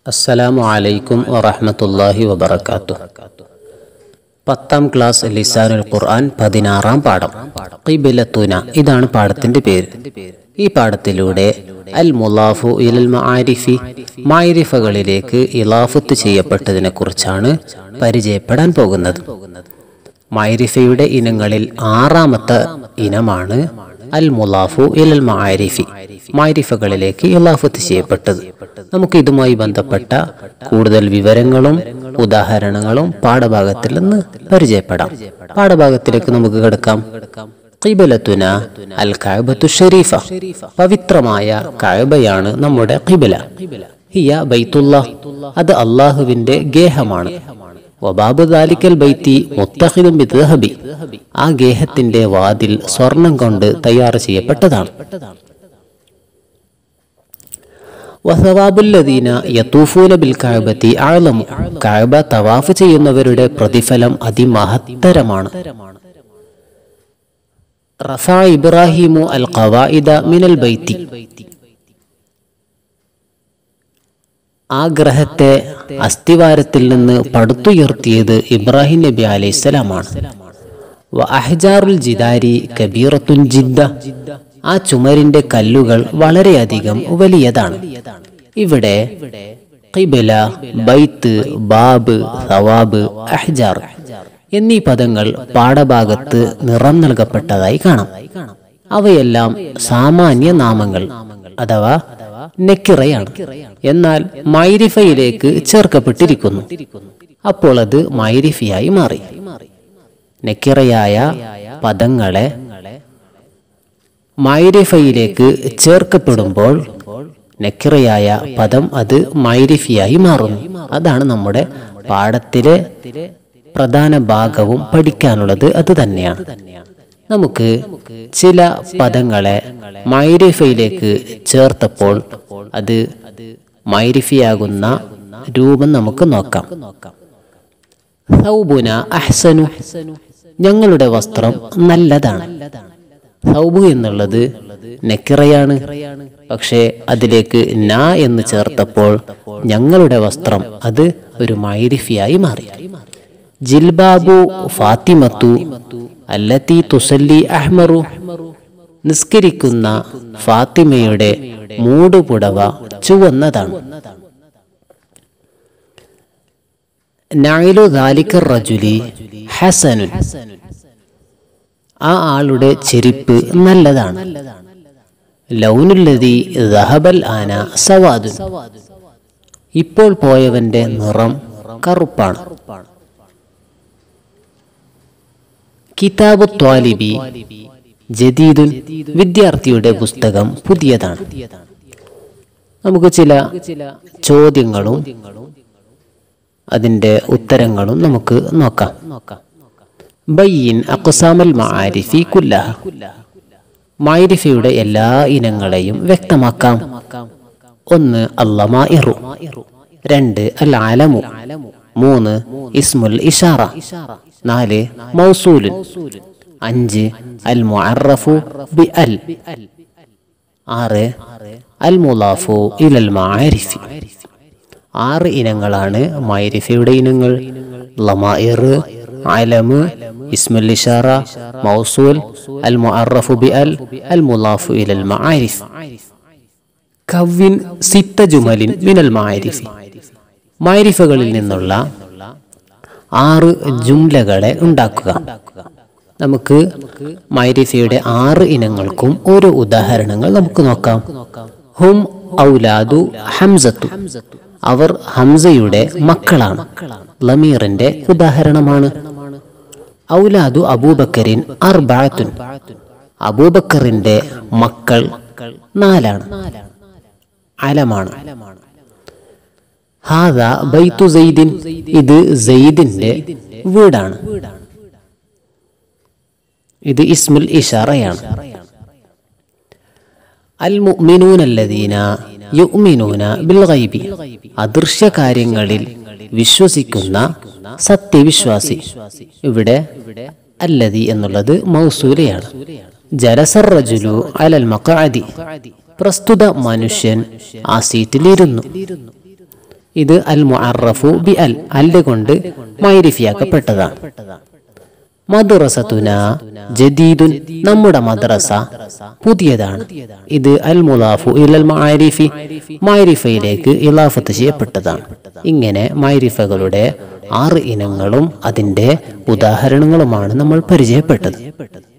അസ്സലാമു അലൈക്കും വറഹ്മത്തുള്ളാഹി വബറകാതുഹു പത്താം ക്ലാസ് ലിസാനുൽ ഖുർആൻ പതിനാറാം പാഠം ഖിബിലത്തുന ഇതാണ് പാഠത്തിന്റെ പേര് ഈ പാഠത്തിലൂടെ അൽ മുലാഫു ഇലൽ മആരിഫി മാരിഫകളിലേക്ക് ഇലാഫത്ത് ചെയ്യപ്പെട്ടതിനെ കുറിച്ചാണ് പരിചയപ്പെടാൻ പോകുന്നത് മൈരിഫയുടെ ഇനങ്ങളിൽ ആറാമത്തെ ഇനമാണ് അൽ മുലാഫു ഇലൽ മആരിഫി മാരിഫകളിലേക്ക് ഇലാഫത്ത് ചെയ്യപ്പെട്ടത് നമുക്ക് ഇതുമായി ബന്ധപ്പെട്ട കൂടുതൽ വിവരങ്ങളും ഉദാഹരണങ്ങളും പാഠഭാഗത്തിൽ നിന്ന് പരിചയപ്പെടാം പാഠഭാഗത്തിലേക്ക് നമുക്ക് കിടക്കാം ഖിബലത്തുന അൽ കഅബത്തു ഷരീഫ പവിത്രമായ കഅബയാണ് നമ്മുടെ ഖിബല ഹിയ ബൈത്തുള്ള അത് അള്ളാഹുവിന്റെ ഗേഹമാണ് വബാബു ദാലിക്കൽ ബൈത്തി മുത്തഹിദും ബിദ്ഹബി ആ ഗേഹത്തിന്റെ വാതിൽ സ്വർണം കൊണ്ട് തയ്യാർ ചെയ്യപ്പെട്ടതാണ് വസവാബുല്ലദീന യത്തൂഫൂന ബിൽ കഅബത്തി അഅലമു കഅബ തവാഫ് ചെയ്യുന്നവരുടെ പ്രതിഫലം അതിമഹത്തരമാണ് റഫാ ഇബ്രാഹിമു അൽ ഖവായിദ മിനൽ ബൈത്തി ആ ഗ്രഹത്തെ അസ്ഥിവാരത്തിൽ നിന്ന് പടുത്തുയർത്തിയത് ഇബ്രാഹിം നബി അലൈഹിസ്സലാമാണ് വ അഹ്ജാറുൽ ജിദാരി കബീറത്തുൻ ജിദ്ദ ആ ചുമരിന്റെ കല്ലുകൾ വളരെയധികം വലിയതാണ് ഇവിടെ ഖിബല ബൈത്ത് ബാബ് സവാബ് അഹ്ജാർ എന്നീ പദങ്ങൾ പാഠഭാഗത്ത് നിറം നൽകപ്പെട്ടതായി കാണാം അവയെല്ലാം സാമാന്യ നാമങ്ങൾ അഥവാ നെക്കിറയാണ് എന്നാൽ മൈരിഫയിലേക്ക് ചേർക്കപ്പെട്ടിരിക്കുന്നു അപ്പോൾ അത് മൈരിഫിയായി മാറി നെക്കിറയായ പദങ്ങളെ മൈരിഫയിലേക്ക് ചേർക്കപ്പെടുമ്പോൾ നെക്കിറയായ പദം അത് മൈരിഫിയായി മാറുന്നു അതാണ് നമ്മുടെ പാഠത്തിലെ പ്രധാന ഭാഗവും പഠിക്കാനുള്ളത് അത് തന്നെയാണ് നമുക്ക് ചില പദങ്ങളെ മൈരിഫയിലേക്ക് ചേർത്തപ്പോൾ അത് മൈരിഫിയാകുന്ന രൂപം നമുക്ക് നോക്കാം സൗബുന അഹ്സനു ഞങ്ങളുടെ വസ്ത്രം നല്ലതാണ് സൗബു എന്നുള്ളത് നെക്കിറയാണ് പക്ഷേ അതിലേക്ക് ന എന്ന് ചേർത്തപ്പോൾ ഞങ്ങളുടെ വസ്ത്രം അത് ഒരു മൈരിഫിയായി മാറി ജിൽബാബു ഫാത്തിമത്തു അല്ലത്തി തുസല്ലി അഹ്മറു നിസ്കരിക്കുന്ന ഫാത്തിമയുടെ മൂടുപുടവ ചുവന്നതാണ് നൈലു ദാലിക്കർ റജുലി ഹസനുൻ ആ ആളുടെ ചെരിപ്പ് നല്ലതാണ് ലൗനുല്ലതി ദഹബൽ ആന സവാദുൻ ഇപ്പോൾ പോയവന്റെ നിറം കറുപ്പാണ് കിതാബു ത്വാലിബി ജദീദുൻ വിദ്യാർത്ഥിയുടെ പുസ്തകം പുതിയതാണ് നമുക്ക് ചില ചോദ്യങ്ങളും അതിന്റെ ഉത്തരങ്ങളും നമുക്ക് നോക്കാം ബയ്യിൻ അഖ്സാമൽ മആരിഫി കുല്ലഹ മൈരിഫയുടെ എല്ലാ ഇനങ്ങളെയും വ്യക്തമാക്കാം ഒന്ന് അല്ലമാഇറു രണ്ട് അൽ ആലമു മൂന്ന് ഇസ്മുൽ ഇഷാറ നാല് മൗസൂലുൻ അഞ്ച് അൽ മുഅറഫു ബി അൽ ആറ് അൽ മുലാഫു ഇലൽ മആരിഫി ആറ് ഇനങ്ങളാണ് മൈരിഫയുടെ ഇനങ്ങൾ ലമാഇർ അലമ് ഇസ്മുൽ ഇഷാറ മൗസൂൽ അൽ മുഅറഫു ബി അൽ അൽ മുലാഫു ഇലൽ മആരിഫ് കവിൻ സിത്ത ജുമലിൻ മിനൽ മആരിഫി മൈരിഫകളിൽ നിന്നുള്ള ആറ് ജുംലകളെ ഉണ്ടാക്കുക നമുക്ക് മൈരിഫയുടെ ആറ് ഇനങ്ങൾക്കും ഓരോ ഉദാഹരണങ്ങൾ നമുക്ക് നോക്കാം ഹും ഔലാദു ഹംസത്തു അവർ ഹംസയുടെ മക്കളാണ് ലമീറിന്റെ ഉദാഹരണമാണ് ഔലാദു അബൂബക്കറിൻ അർബാത്തുൻ അബൂബക്കറിന്റെ മക്കൾ നാലാണ് അലമാണ് ഹാദ ബൈത്തു സെയ്ദിൻ ഇത് സെയ്ദിന്റെ വീടാണ് ഇത് ഇസ്മുൽ ഇഷാറയാണ് അൽ മുഅ്മിനൂനല്ലദീന യുഅ്മിനൂന ബിൽ ഗൈബി അദൃശ്യ കാര്യങ്ങളിൽ വിശ്വസിക്കുന്ന സത്യവിശ്വാസി ഇവിടെ അല്ലതി എന്നുള്ളത് മൗസൂലയാണ് ജലസർ റജുലു അലൽ മഖഅദി പ്രസ്തുത മനുഷ്യൻ ആ സീറ്റിലിരുന്നു ഇത് അൽ മുഅറഫു ബി അൽ അല്ല് കൊണ്ട് മൈരിഫിയാക്കപ്പെട്ടതാണ് മദ്റസത്തുന ജദീദുൻ നമ്മുടെ മദ്രസ പുതിയതാണ് ഇത് അൽ മുലാഫു ഇലൽ മാരിഫി മാരിഫയിലേക്ക് ഇലാഫത്ത് ചെയ്യപ്പെട്ടതാണ് ഇങ്ങനെ മാരിഫകളുടെ ആറ് ഇനങ്ങളും അതിൻ്റെ ഉദാഹരണങ്ങളുമാണ് നമ്മൾ പരിചയപ്പെട്ടത്